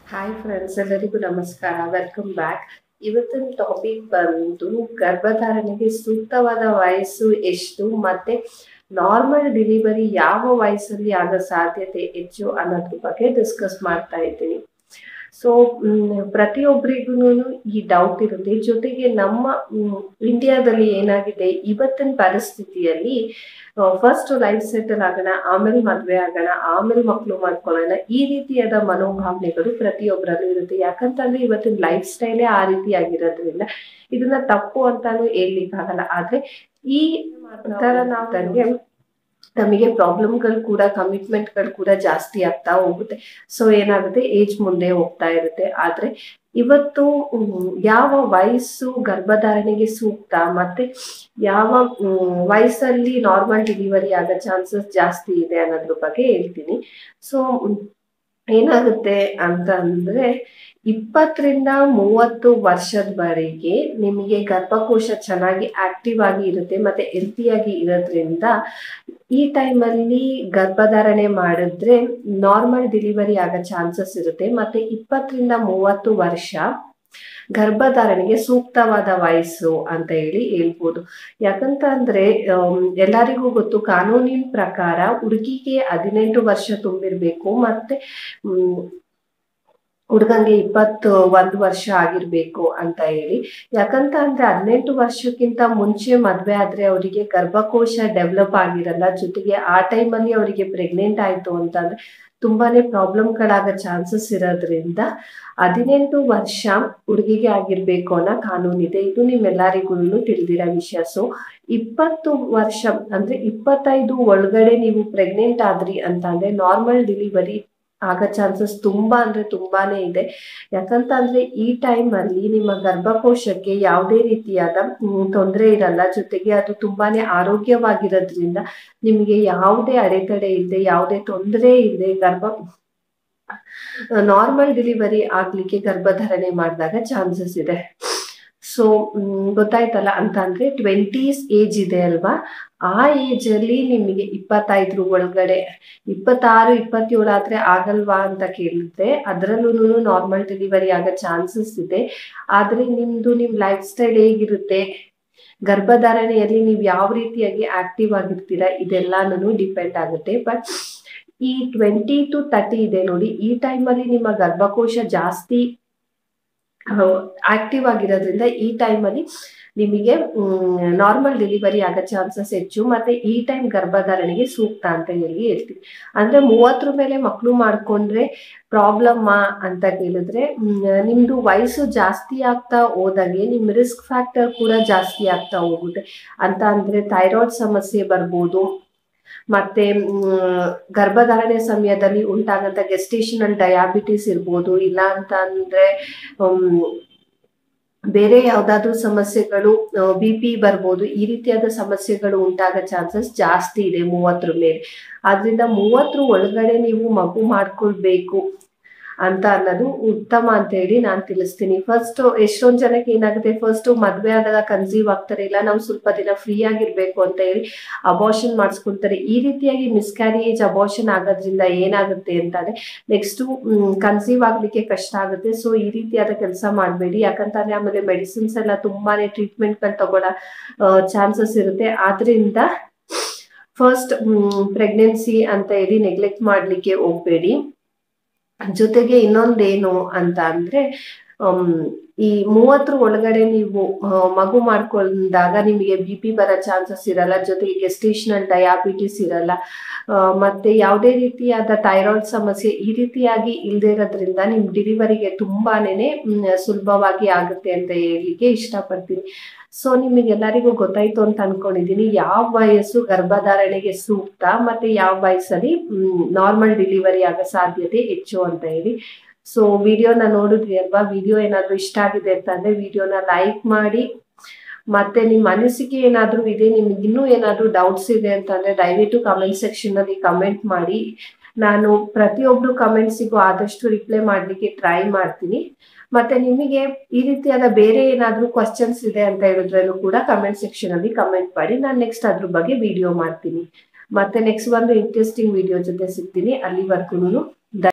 hi friends ಎಲ್ಲರಿಗೂ ನಮಸ್ಕಾರ welcome back ಇವತ್ತಿನ ಟಾಪಿಕ್ ಬಂದು ಗರ್ಭಧಾರಣೆಗೆ ಸೂಕ್ತವಾದ ವಯಸ್ಸು ಎಷ್ಟು ಮತ್ತೆ ನಾರ್ಮಲ್ ಡೆಲಿವರಿ ಯಾವ ವಯಸ್ಸಲ್ಲಿ ಆಗೋ ಸಾಧ್ಯತೆ ಹೆಚ್ಚು ಅನ್ನೋದ್ರ ಬಗ್ಗೆ ಡಿಸ್ಕಸ್ ಮಾಡ್ತಾ ಇದ್ದೀನಿ ಸೊ ಪ್ರತಿಯೊಬ್ಬರಿಗೂ ಈ ಡೌಟ್ ಇರುತ್ತೆ ಜೊತೆಗೆ ನಮ್ಮ ಮ್, ಇಂಡಿಯಾದಲ್ಲಿ ಏನಾಗಿದೆ ಇವತ್ತಿನ ಪರಿಸ್ಥಿತಿಯಲ್ಲಿ ಫಸ್ಟ್ ಲೈಫ್ ಸೆಟಲ್ ಆಗೋಣ ಆಮೇಲೆ ಮದುವೆ ಆಗೋಣ ಆಮೇಲೆ ಮಕ್ಕಳು ಮಾಡ್ಕೊಳ್ಳೋಣ ಈ ರೀತಿಯಾದ ಮನೋಭಾವನೆಗಳು ಪ್ರತಿಯೊಬ್ಬರಲ್ಲೂ ಇರುತ್ತೆ ಯಾಕಂತಂದ್ರೆ ಇವತ್ತಿನ ಲೈಫ್ ಸ್ಟೈಲೇ ಆ ರೀತಿ ಆಗಿರೋದ್ರಿಂದ ಇದನ್ನ ತಪ್ಪು ಅಂತಾನು ಹೇಳ್ಲಿಕ್ಕಾಗಲ್ಲ ಆದ್ರೆ ಈ ತರ ನಾವು ತಂಗೆ ನಮಗೆ ಪ್ರಾಬ್ಲಮ್ಗಳು ಕೂಡ ಕಮಿಟ್ಮೆಂಟ್ಗಳು ಕೂಡ ಜಾಸ್ತಿ ಆಗ್ತಾ ಹೋಗುತ್ತೆ ಸೊ ಏನಾಗುತ್ತೆ ಏಜ್ ಮುಂದೆ ಹೋಗ್ತಾ ಇರುತ್ತೆ ಆದ್ರೆ ಇವತ್ತು ಮ್, ಯಾವ ವಯಸ್ಸು ಗರ್ಭಧಾರಣೆಗೆ ಸೂಕ್ತ ಮತ್ತೆ ಯಾವ ಮ್, ವಯಸ್ಸಲ್ಲಿ ನಾರ್ಮಲ್ ಡೆಲಿವರಿ ಆಗೋ ಚಾನ್ಸಸ್ ಜಾಸ್ತಿ ಇದೆ ಅನ್ನೋದ್ರ ಬಗ್ಗೆ ಹೇಳ್ತೀನಿ ಸೊ ಏನಾಗುತ್ತೆ ಅಂತ ಅಂದ್ರೆ ಇಪ್ಪತ್ತರಿಂದ ಮೂವತ್ತು ವರ್ಷದವರೆಗೆ ನಿಮಗೆ ಗರ್ಭಕೋಶ ಚೆನ್ನಾಗಿ ಆಕ್ಟಿವ್ ಆಗಿ ಇರುತ್ತೆ ಮತ್ತೆ ಹೆಲ್ತಿಯಾಗಿ ಇರೋದ್ರಿಂದ ಈ ಟೈಮಲ್ಲಿ ಗರ್ಭಧಾರಣೆ ಮಾಡಿದ್ರೆ ನಾರ್ಮಲ್ ಡೆಲಿವರಿ ಆಗೋ ಚಾನ್ಸಸ್ ಇರುತ್ತೆ ಮತ್ತೆ ಇಪ್ಪತ್ತರಿಂದ ಮೂವತ್ತು ವರ್ಷ ಗರ್ಭಧಾರಣೆಗೆ ಸೂಕ್ತವಾದ ವಯಸ್ಸು ಅಂತ ಹೇಳಿ ಹೇಳ್ಬೋದು ಯಾಕಂತ ಅಂದ್ರೆ ಆಮ್, ಎಲ್ಲರಿಗೂ ಗೊತ್ತು ಕಾನೂನಿನ ಪ್ರಕಾರ ಹುಡುಗಿಗೆ ಹದಿನೆಂಟು ವರ್ಷ ತುಂಬಿರ್ಬೇಕು ಮತ್ತೆ ಮ್, ಹುಡುಗಂಗೆ ಇಪ್ಪತ್ತು ಒಂದು ವರ್ಷ ಆಗಿರ್ಬೇಕು ಅಂತ ಹೇಳಿ ಯಾಕಂತ ಅಂದ್ರೆ ಹದಿನೆಂಟು ವರ್ಷಕ್ಕಿಂತ ಮುಂಚೆ ಮದ್ವೆ ಆದ್ರೆ ಅವರಿಗೆ ಗರ್ಭಕೋಶ ಡೆವಲಪ್ ಆಗಿರಲ್ಲ ಜೊತೆಗೆ ಆ ಟೈಮಲ್ಲಿ ಅವರಿಗೆ ಪ್ರೆಗ್ನೆಂಟ್ ಆಯ್ತು ಅಂತಂದ್ರೆ ತುಂಬಾನೇ ಪ್ರಾಬ್ಲಮ್ಗಳಾಗೋ ಚಾನ್ಸಸ್ ಇರೋದ್ರಿಂದ ಹದಿನೆಂಟು ವರ್ಷ ಹುಡುಗಿಗೆ ಆಗಿರ್ಬೇಕು ಅನ್ನೋ ಕಾನೂನಿದೆ ಇದು ನಿಮ್ಮೆಲ್ಲರಿಗೂ ತಿಳಿದಿರೋ ವಿಷಯ ಸೊ ಇಪ್ಪತ್ತು ವರ್ಷ ಅಂದ್ರೆ ಇಪ್ಪತ್ತೈದು ಒಳಗಡೆ ನೀವು ಪ್ರೆಗ್ನೆಂಟ್ ಆದ್ರಿ ಅಂತ ಅಂದ್ರೆ ನಾರ್ಮಲ್ ಡೆಲಿವರಿ ಆಗೋ ಚಾನ್ಸಸ್ ತುಂಬಾ ಅಂದ್ರೆ ತುಂಬಾನೇ ಇದೆ ಯಾಕಂತ ಅಂದ್ರೆ ಈ ಟೈಮ್ ಅಲ್ಲಿ ನಿಮ್ಮ ಗರ್ಭಕೋಶಕ್ಕೆ ಯಾವುದೇ ರೀತಿಯಾದ ತೊಂದರೆ ಇರಲ್ಲ ಜೊತೆಗೆ ಅದು ತುಂಬಾನೇ ಆರೋಗ್ಯವಾಗಿರೋದ್ರಿಂದ ನಿಮಗೆ ಯಾವುದೇ ಅಡೆತಡೆ ಇಲ್ಲದೆ ಯಾವುದೇ ತೊಂದರೆ ಇಲ್ಲದೆ ಗರ್ಭ ನಾರ್ಮಲ್ ಡೆಲಿವರಿ ಆಗ್ಲಿಕ್ಕೆ ಗರ್ಭಧಾರಣೆ ಮಾಡಿದಾಗ ಚಾನ್ಸಸ್ ಇದೆ ಸೊ ಗೊತ್ತಾಯ್ತಲ್ಲ ಅಂತ ಅಂದ್ರೆ ಟ್ವೆಂಟೀಸ್ ಏಜ್ ಇದೆ ಅಲ್ವಾ ಆ ಏಜ್ ಅಲ್ಲಿ ನಿಮಗೆ ಇಪ್ಪತ್ತೈದ್ರ ಒಳಗಡೆ ಇಪ್ಪತ್ತಾರು ಇಪ್ಪತ್ತೇಳು ಆದ್ರೆ ಆಗಲ್ವಾ ಅಂತ ಕೇಳಿದ್ರೆ ಅದರಲ್ಲೂ ನಾರ್ಮಲ್ ಡೆಲಿವರಿ ಆಗೋ ಚಾನ್ಸಸ್ ಇದೆ ಆದ್ರೆ ನಿಮ್ದು ನಿಮ್ ಲೈಫ್ ಸ್ಟೈಲ್ ಹೇಗಿರುತ್ತೆ ಗರ್ಭಧಾರಣೆಯಲ್ಲಿ ನೀವು ಯಾವ ರೀತಿಯಾಗಿ ಆಕ್ಟಿವ್ ಆಗಿರ್ತೀರಾ ಇದೆಲ್ಲಾನು ಡಿಪೆಂಡ್ ಆಗುತ್ತೆ ಬಟ್ ಈ ಟ್ವೆಂಟಿ ಟು ತರ್ಟಿ ಇದೆ ನೋಡಿ ಈ ಟೈಮಲ್ಲಿ ನಿಮ್ಮ ಗರ್ಭಕೋಶ ಜಾಸ್ತಿ ಆಕ್ಟಿವ್ ಆಗಿರೋದ್ರಿಂದ ಈ ಟೈಮಲ್ಲಿ ನಿಮಗೆ ನಾರ್ಮಲ್ ಡೆಲಿವರಿ ಆಗೋ ಚಾನ್ಸಸ್ ಹೆಚ್ಚು ಮತ್ತೆ ಈ ಟೈಮ್ ಗರ್ಭಧಾರಣೆಗೆ ಸೂಕ್ತ ಅಂತ ಹೇಳಿ ಹೇಳ್ತೀವಿ ಅಂದ್ರೆ ಮೂವತ್ತರ ಮೇಲೆ ಮಕ್ಕಳು ಮಾಡ್ಕೊಂಡ್ರೆ ಪ್ರಾಬ್ಲಮ್ ಅಂತ ಕೇಳಿದ್ರೆ ಮ್, ನಿಮ್ದು ವಯಸ್ಸು ಜಾಸ್ತಿ ಆಗ್ತಾ ಹೋದಂಗೆ ನಿಮ್ ರಿಸ್ಕ್ ಫ್ಯಾಕ್ಟರ್ ಕೂಡ ಜಾಸ್ತಿ ಆಗ್ತಾ ಹೋಗುತ್ತೆ ಅಂತ ಅಂದ್ರೆ ಥೈರಾಯ್ಡ್ ಸಮಸ್ಯೆ ಬರ್ಬೋದು ಮತ್ತೆ ಮ್, ಗರ್ಭಧಾರಣೆ ಸಮಯದಲ್ಲಿ ಉಂಟಾಗಂತ ಗೆಸ್ಟೇಷನಲ್ ಡಯಾಬಿಟಿಸ್ ಇರ್ಬೋದು ಇಲ್ಲ ಅಂತ ಅಂದ್ರೆ ಮ್, ಬೇರೆ ಯಾವ್ದಾದ್ರು ಸಮಸ್ಯೆಗಳು ಬಿ ಪಿ ಬರ್ಬೋದು ಈ ರೀತಿಯಾದ ಸಮಸ್ಯೆಗಳು ಉಂಟಾಗೋ ಚಾನ್ಸಸ್ ಜಾಸ್ತಿ ಇದೆ ಮೂವತ್ತರ ಮೇಲೆ ಆದ್ರಿಂದ ಮೂವತ್ತರ ಒಳಗಡೆ ನೀವು ಮಗು ಮಾಡ್ಕೊಳ್ಬೇಕು ಅಂತ ಅನ್ನೋದು ಉತ್ತಮ ಅಂತ ಹೇಳಿ ನಾನು ತಿಳಿಸ್ತೀನಿ ಫಸ್ಟ್ ಎಷ್ಟೊಂದ್ ಜನಕ್ಕೆ ಏನಾಗುತ್ತೆ ಫಸ್ಟ್ ಮದ್ವೆ ಆದಾಗ ಕನ್ಸೀವ್ ಆಗ್ತಾರೆ ಇಲ್ಲ ನಾವು ಸ್ವಲ್ಪ ದಿನ ಫ್ರೀ ಆಗಿರ್ಬೇಕು ಅಂತ ಹೇಳಿ ಅಬಾರ್ಷನ್ ಮಾಡಿಸ್ಕೊಳ್ತಾರೆ ಈ ರೀತಿಯಾಗಿ ಮಿಸ್ಕ್ಯಾರೇಜ್ ಅಬಾರ್ಷನ್ ಆಗೋದ್ರಿಂದ ಏನಾಗುತ್ತೆ ಅಂತಂದ್ರೆ ನೆಕ್ಸ್ಟ್ ಕನ್ಸೀವ್ ಆಗ್ಲಿಕ್ಕೆ ಕಷ್ಟ ಆಗುತ್ತೆ ಸೊ ಈ ರೀತಿಯಾದ ಕೆಲಸ ಮಾಡಬೇಡಿ ಯಾಕಂತಂದ್ರೆ ಆಮೇಲೆ ಮೆಡಿಸಿನ್ಸ್ ಎಲ್ಲ ತುಂಬಾನೇ ಟ್ರೀಟ್ಮೆಂಟ್ಗಳು ತಗೊಳ್ಳೋ ಚಾನ್ಸಸ್ ಇರುತ್ತೆ ಆದ್ರಿಂದ ಫಸ್ಟ್ ಪ್ರೆಗ್ನೆನ್ಸಿ ಅಂತ ಹೇಳಿ ನೆಗ್ಲೆಕ್ಟ್ ಮಾಡ್ಲಿಕ್ಕೆ ಹೋಗ್ಬೇಡಿ ಜೊತೆಗೆ ಇನ್ನೊಂದೇನು ಅಂತ ಅಂದ್ರೆ ಆಮ್, ಈ ಮೂವತ್ತರ ಒಳಗಡೆ ನೀವು ಆ, ಮಗು ಮಾಡ್ಕೊಂಡಾಗ ನಿಮಗೆ ಬಿ ಪಿ ಬರೋ ಚಾನ್ಸಸ್ ಇರಲ್ಲ ಜೊತೆಗೆ ಗೆಸ್ಟೇಷನಲ್ ಡಯಾಬಿಟಿಸ್ ಇರಲ್ಲ ಆ, ಮತ್ತೆ ಯಾವುದೇ ರೀತಿಯಾದ ಥೈರಾಯ್ಡ್ ಸಮಸ್ಯೆ ಈ ರೀತಿಯಾಗಿ ಇಲ್ಲದೆ ಇರೋದ್ರಿಂದ ನಿಮ್ ಡೆಲಿವರಿಗೆ ತುಂಬಾನೇ ಸುಲಭವಾಗಿ ಆಗುತ್ತೆ ಅಂತ ಹೇಳಲಿಕ್ಕೆ ಇಷ್ಟಪಡ್ತೀನಿ ಸೊ ನಿಮಗೆಲ್ಲರಿಗೂ ಗೊತ್ತಾಯ್ತು ಅಂತ ಅನ್ಕೊಂಡಿದೀನಿ ಯಾವ ವಯಸ್ಸು ಗರ್ಭಧಾರಣೆಗೆ ಸೂಕ್ತ ಮತ್ತೆ ಯಾವ ವಯಸ್ಸಲ್ಲಿ ನಾರ್ಮಲ್ ಡೆಲಿವರಿ ಆಗೋ ಸಾಧ್ಯತೆ ಹೆಚ್ಚು ಅಂತ ಹೇಳಿ ಸೊ ವಿಡಿಯೋನ ನೋಡಿದ್ರಿ ಅಲ್ವಾ ವಿಡಿಯೋ ಏನಾದ್ರು ಇಷ್ಟ ಆಗಿದೆ ಅಂತಂದ್ರೆ ವಿಡಿಯೋನ ಲೈಕ್ ಮಾಡಿ ಮತ್ತೆ ನಿಮ್ಮ ಅನಿಸಿಕೆ ಏನಾದ್ರೂ ಇದೆ ನಿಮ್ಗೆ ಇನ್ನೂ ಏನಾದ್ರೂ ಡೌಟ್ಸ್ ಇದೆ ಅಂತಂದ್ರೆ ದಯವಿಟ್ಟು ಕಮೆಂಟ್ ಸೆಕ್ಷನ್ ಅಲ್ಲಿ ಕಮೆಂಟ್ ಮಾಡಿ ನಾನು ಪ್ರತಿಯೊಬ್ರು ಕಮೆಂಟ್ಸಿಗೂ ಆದಷ್ಟು ರಿಪ್ಲೈ ಮಾಡ್ಲಿಕ್ಕೆ ಟ್ರೈ ಮಾಡ್ತೀನಿ ಮತ್ತೆ ನಿಮಗೆ ಈ ರೀತಿಯಾದ ಬೇರೆ ಏನಾದ್ರೂ ಕ್ವಶನ್ಸ್ ಇದೆ ಅಂತ ಹೇಳಿದ್ರಲ್ಲೂ ಕೂಡ ಕಮೆಂಟ್ ಸೆಕ್ಷನ್ ಅಲ್ಲಿ ಕಮೆಂಟ್ ಮಾಡಿ ನಾನು ನೆಕ್ಸ್ಟ್ ಅದ್ರ ಬಗ್ಗೆ ವಿಡಿಯೋ ಮಾಡ್ತೀನಿ ಮತ್ತೆ ನೆಕ್ಸ್ಟ್ ಒಂದು ಇಂಟ್ರೆಸ್ಟಿಂಗ್ ವಿಡಿಯೋ ಜೊತೆ ಸಿಗ್ತೀನಿ ಅಲ್ಲಿವರೆಗೂ